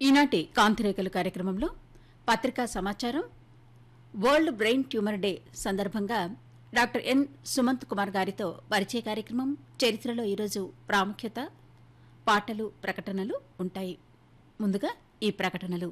ఈనాటి కాంతిరేఖలు కార్యక్రమంలో పత్రికా సమాచారం వరల్డ్ బ్రెయిన్ ట్యూమర్ డే సందర్భంగా డాక్టర్ ఎన్ సుమంత్ కుమార్ గారితో పరిచయ కార్యక్రమం చరిత్రలో ఈరోజు ప్రాముఖ్యత పాటలు ప్రకటనలు ఉంటాయి ముందుగా ఈ ప్రకటనలు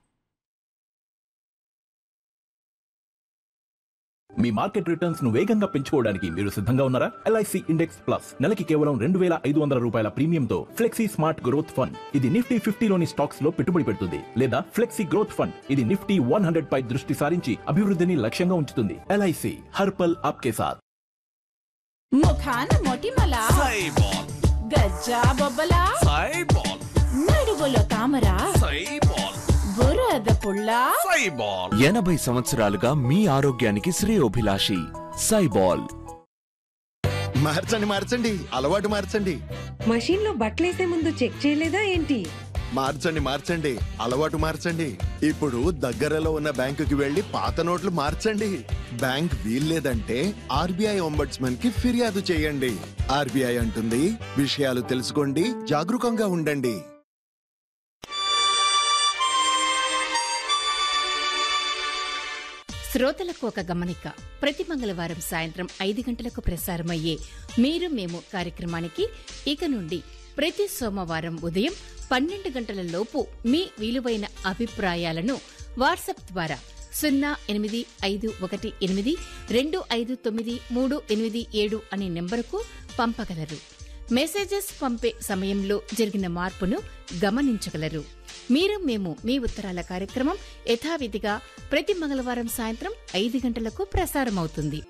మీ మార్కెట్ రిటర్న్స్ ను వేగంగా పెంచుకోవడానికి మీరు సిద్ధంగా ఉన్నారా ఎల్ఐసి ఇండెక్స్ ప్లస్ నెలకి కేవలం రెండు వేల ఐదు వందల రూపాయల ప్రీమియంతో ఫ్లెక్సీ స్మార్ట్ గ్రోత్ ఫండ్ ఇది నిఫ్టీ ఫిఫ్టీలోని స్టాక్స్ లో పెట్టుబడి పెడుతుంది లేదా ఫ్లెక్సీ గ్రోత్ ఫండ్ ఇది నిఫ్టీ వన్ హండ్రెడ్ పై దృష్టి సారించి అభివృద్ధిని లక్ష్యంగా ఉంచుతుంది ఎల్ఐసి హర్పల్ ఆప్కే సాథ్ ముఖాన మొటిమల సైబాల్ గజ్జా బొబ్బల సైబాల్ నడుగులో తామర సైబాల్ బురద పుల్ల సైబాల్ ఎనభై సంవత్సరాలుగా మీ ఆరోగ్యానికి శ్రేయోభిలాషి సైబాల్ మార్చండి మార్చండి అలవాటు మార్చండి మషీన్ లో బట్టలేసే ముందు చెక్ చేయలేదా ఏంటి మార్చండి మార్చండి అలవాటు మార్చండి ఇప్పుడు దగ్గరలో ఉన్న బ్యాంకుకి వెళ్లి పాత నోట్లు మార్చండి బ్యాంక్ వీల్లేదంటే ఆర్బీఐ ఒంబడ్స్మన్ కి ఫిర్యాదు చేయండి ఆర్బీఐ అంటుంది విషయాలు తెలుసుకోండి జాగరూకంగా ఉండండి శ్రోతలకు ఒక గమనిక ప్రతి మంగళవారం సాయంత్రం ఐదు గంటలకు ప్రసారమయ్యే మీరు మేము కార్యక్రమానికి ఇక నుండి ప్రతి సోమవారం ఉదయం పన్నెండు గంటల లోపు మీ విలువైన అభిప్రాయాలను వాట్సాప్ ద్వారా సున్నా ఎనిమిది ఐదు ఒకటి ఎనిమిది రెండు ఐదు తొమ్మిది మూడు ఎనిమిది ఏడు అనే నెంబరుకు పంపగలరు మెసేజెస్ పంపే సమయంలో జరిగిన మార్పును గమనించగలరు మీరు మేము మీ ఉత్తరాల కార్యక్రమం యథావిధిగా ప్రతి మంగళవారం సాయంత్రం ఐదు గంటలకు ప్రసారమవుతుంది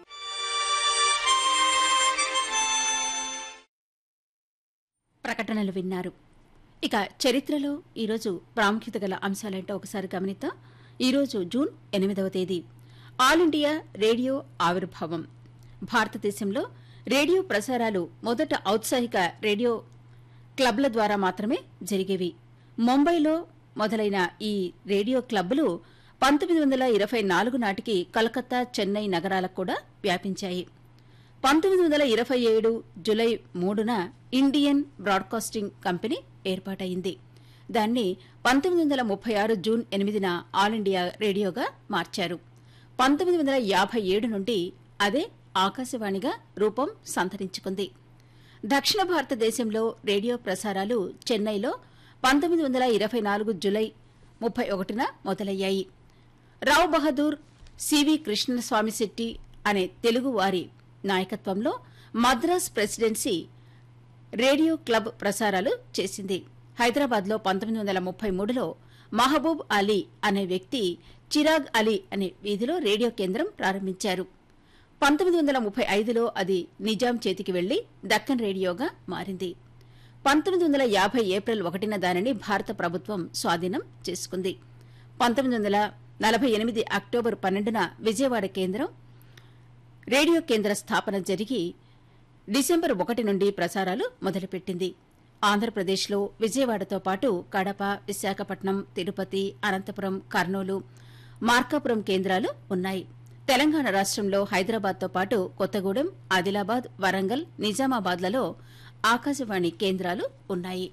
ప్రకటనలు విన్నారు ఇక చరిత్రలో ఈరోజు ప్రాముఖ్యత గల అంశాలేంటో ఒకసారి గమనిద్దాం ఈరోజు జూన్ ఎనిమిదవ తేదీ ఆల్ ఇండియా రేడియో ఆవిర్భావం భారతదేశంలో రేడియో ప్రసారాలు మొదట ఔత్సాహిక రేడియో క్లబ్ల ద్వారా మాత్రమే జరిగేవి ముంబైలో మొదలైన ఈ రేడియో క్లబ్లు పంతొమ్మిది వందల ఇరవై నాలుగు నాటికి కలకత్తా చెన్నై నగరాలకు కూడా వ్యాపించాయి పంతొమ్మిది వందల ఇరవై ఏడు జులై మూడున ఇండియన్ బ్రాడ్కాస్టింగ్ కంపెనీ ఏర్పాటైంది దాన్ని పంతొమ్మిది వందల ముప్పై ఆరు జూన్ ఎనిమిదిన ఆల్ ఇండియా రేడియోగా మార్చారు పంతొమ్మిది వందల యాభై ఏడు నుండి అదే ఆకాశవాణిగా రూపం సంతరించుకుంది దక్షిణ భారతదేశంలో రేడియో ప్రసారాలు చెన్నైలో పంతొమ్మిది వందల ఇరవై నాలుగు జులై ముప్పై ఒకటిన మొదలయ్యాయి రావ్ బహదూర్ సివి కృష్ణస్వామి శెట్టి అనే తెలుగువారి నాయకత్వంలో మద్రాస్ ప్రెసిడెన్సీ రేడియో క్లబ్ ప్రసారాలు చేసింది హైదరాబాద్లో పంతొమ్మిది వందల ముప్పై మూడులో మహబూబ్ అలీ అనే వ్యక్తి చిరాగ్ అలీ అనే వీధిలో రేడియో కేంద్రం ప్రారంభించారు పంతొమ్మిది వందల ముప్పై ఐదులో అది నిజాం చేతికి వెళ్లి దక్కన్ రేడియోగా మారింది పంతొమ్మిది వందల యాభై ఏప్రిల్ ఒకటిన దానిని భారత ప్రభుత్వం స్వాధీనం చేసుకుంది పంతొమ్మిది వందల నలభై ఎనిమిది అక్టోబర్ పన్నెండున విజయవాడ కేంద్రం రేడియో కేంద్ర స్థాపన జరిగి డిసెంబర్ ఒకటి నుండి ప్రసారాలు మొదలుపెట్టింది ఆంధ్రప్రదేశ్లో విజయవాడతో పాటు కడప విశాఖపట్నం తిరుపతి అనంతపురం కర్నూలు మార్కాపురం కేంద్రాలు ఉన్నాయి తెలంగాణ రాష్ట్రంలో హైదరాబాద్తో పాటు కొత్తగూడెం ఆదిలాబాద్ వరంగల్ నిజామాబాద్లలో ఆకాశవాణి కేంద్రాలు ఉన్నాయి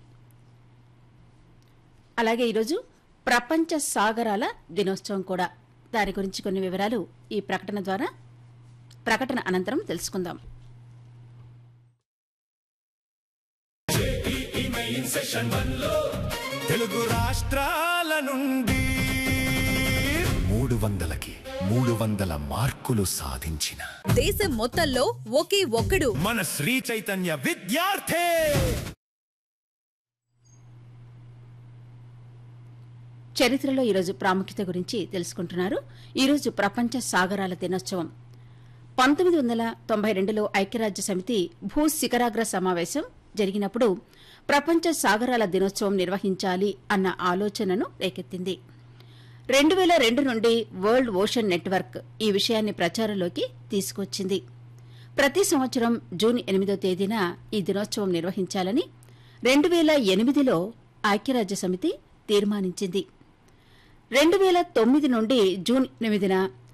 అలాగే ఈరోజు ప్రపంచ సాగరాల దినోత్సవం కూడా దాని గురించి కొన్ని వివరాలు ఈ ప్రకటన ద్వారా ప్రకటన అనంతరం తెలుసుకుందాం తెలుగు రాష్ట్రాల నుండి మూడు వందలకి మూడు వందల మార్కులు సాధించిన దేశం మొత్తంలో ఒకే ఒక్కడు మన శ్రీ చైతన్య విద్యార్థి చరిత్రలో ఈరోజు ప్రాముఖ్యత గురించి తెలుసుకుంటున్నారు ఈరోజు ప్రపంచ సాగరాల దినోత్సవం పంతొమ్మిది వందల తొంభై రెండులో ఐక్యరాజ్య సమితి భూ శిఖరాగ్ర సమావేశం జరిగినప్పుడు ప్రపంచ సాగరాల దినోత్సవం నిర్వహించాలి అన్న ఆలోచనను రేకెత్తింది రెండు వేల రెండు నుండి వరల్డ్ ఓషన్ నెట్వర్క్ ఈ విషయాన్ని ప్రచారంలోకి తీసుకొచ్చింది ప్రతి సంవత్సరం జూన్ ఎనిమిదో తేదీన ఈ దినోత్సవం నిర్వహించాలని రెండు వేల ఎనిమిదిలో ఐక్యరాజ్య సమితి తీర్మానించింది రెండు వేల తొమ్మిది నుండి జూన్ ఎనిమిదిన